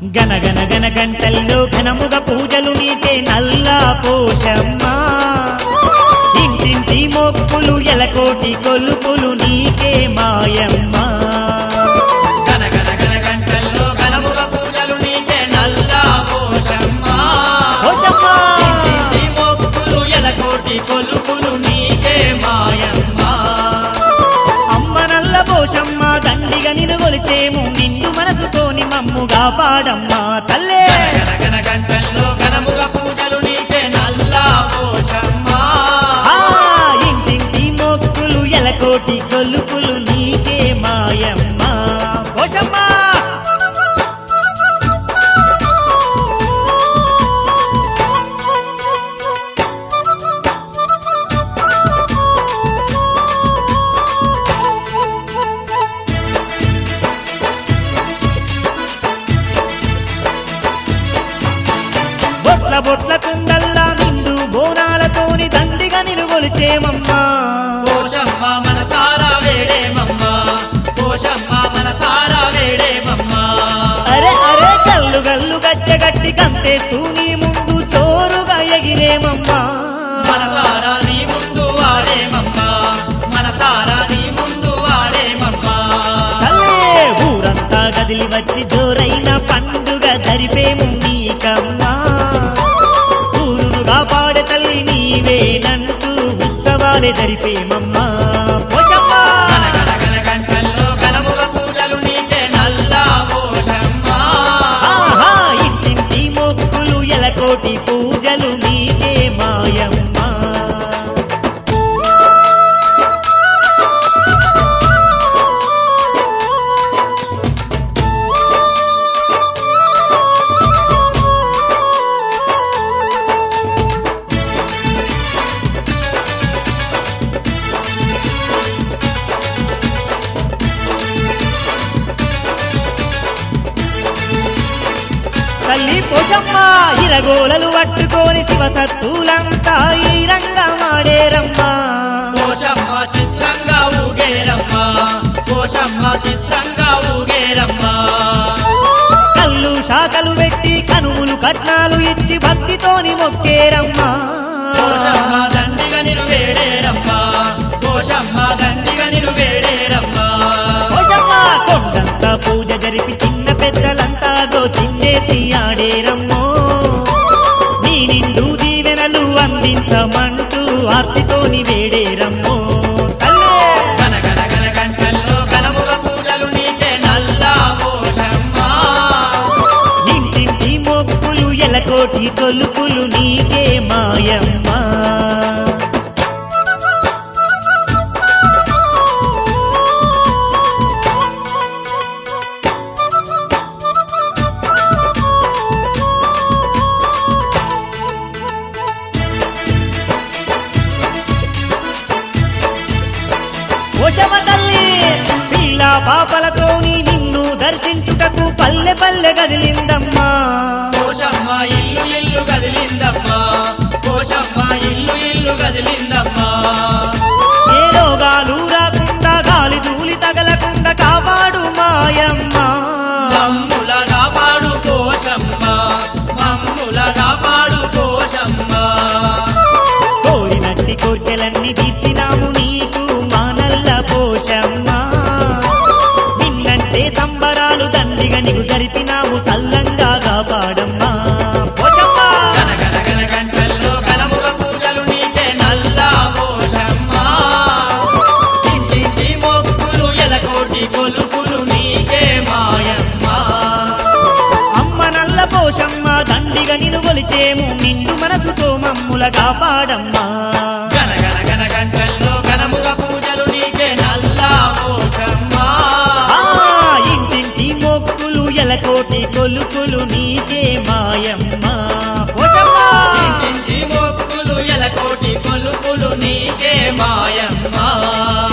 గనగన గన గంటల్లో ఘనముగ పూజలు నీకే నల్లా పోషమ్మా ఇంటింటి మొక్కులు ఎలకోటి కొలుపులు నీకే మాయమ్మా గన గన గన గంటల్లో ఘనముగ పూజలు నీకే నల్లా పోషమ్మా పోషమ్మా ఇంటింటి మొక్కులు ఎలకోటి కొలుపులు నీకే మాయమ్మా అమ్మ నల్ల పోషమ్మ దండిగా నిన్ను కొలిచేము నిన్ను మనసుతోని మమ్ముగా పాడమ్మా తల్లే గన గన గంటల్లో ఘనముగ పూజలు నీకే నల్లా పోషమ్మా ఆ ఇంటింటి మొక్కులు ఎలకోటి కొలుపులు నీకే మాయమ్మా పోషమ్మా బొట్ల బొట్ల కుండల్లా నిండు బోనాలతోని దండిగా నిన్ను కొలిచేమమ్మా పోషమ్మ మనసారా వేడేమమ్మా పోషమ్మ మనసారా వేడేమమ్మా అరే అరే కల్లు గల్లు గజ్జగట్టి కంతే తూని ముందు చోరుగా ఎగిరేమమ్మా మనసారా నీ ముందు వాడేమమ్మా మనసారా నీ ముందు వాడేమమ్మా తల్లే ఊరంతా కదిలి వచ్చి జోరైన పండుగ జరిపేము నీకమ్మా ఊరును కాపాడే తల్లి నీవేనంటూ ఉత్సవాలే జరిపేమమ్మా పోషమ్మా గన గన గన గంటల్లో గనముగ పూజలు నీకే నల్లా పోషమ్మా ఆహా ఇంటింటి మొక్కులు ఎలకోటి పూజలు నీకే మాయమ్మా తల్లి పోషమ్మ ఇరగోలలు పట్టుకొని శివసత్తులంతా ఈ రంగమాడేరమ్మా పోషమ్మ చిత్రంగా ఊగేరమ్మా పోషమ్మ చిత్రంగా ఊగేరమ్మా కళ్ళు శాఖలు పెట్టి కనుములు కట్నాలు ఇచ్చి భక్తితోని మొక్కేరమ్మా పోషమ్మ దండిగా నిన్ను వేడేరమ్మా పోషమ్మ దండిగా నిన్ను వేడేరమ్మా పోషమ్మ కొండంతా పూజ జరిపి చిన్న పెద్దలంతా గోచిందేసి ఆడేరమ్మో నీ నిండు దీవెనలు అందించమంటూ ఆర్తితోని వేడేరమ్మో తల్లే గన గన గన గంటల్లో గనముగ పూజలు నీకే నల్లా పోషమ్మా ఇంటింటి మొక్కులు ఎలకోటి కొలుపులు నీకే మాయమ్మా పోషమ తల్లి పిల్ల పాపలతోని నిన్ను దర్శించుటకు పల్లె పల్లె కదిలిందమ్మా పోషమ్మ ఇల్లు ఇల్లు కదిలిందమ్మా పోషమ్మ ఇల్లు ఇల్లు కదిలిందమ్మా ఏ రోగాలు రాకుండా గాలి ధూళి తగలకుండా కాపాడు మాయమ్మ మమ్ముల కాపాడు పోషమ్మ మమ్ముల కాపాడు పోషమ్మ కోరినట్టి కోర్కెలన్నీ తీర్చినాము నీకు మానల్ల పోషమ్మ నిన్నంటే సంబరాలు దండిగా నీకు జరిపినాము సల్లంగా కాపాడమ్మా పోషమ్మ గన గన గన గంటల్లో గనముగ పూజలు నీకే నల్లా పోషమ్మ ఇంటింటి మొక్కులు ఎలకోటి కొలుపులు నీకే మాయమ్మ అమ్మ నల్ల పోషమ్మ దండిగా నిన్ను కొలిచేము నిండు మనసుతో మమ్ముల కాపాడమ్మా గన గన గన గంటల్లో గనముగ పూజలు నీకే నల్లా పోషమ్మ ఆ ఇంటింటి మొక్కులు ఎలకోటి కొలుపులు నీకే మాయమ్మ పోషమ్మ ఇంటింటి మొక్కులు ఎలకోటి కొలుపులు నీకే మాయమ్మ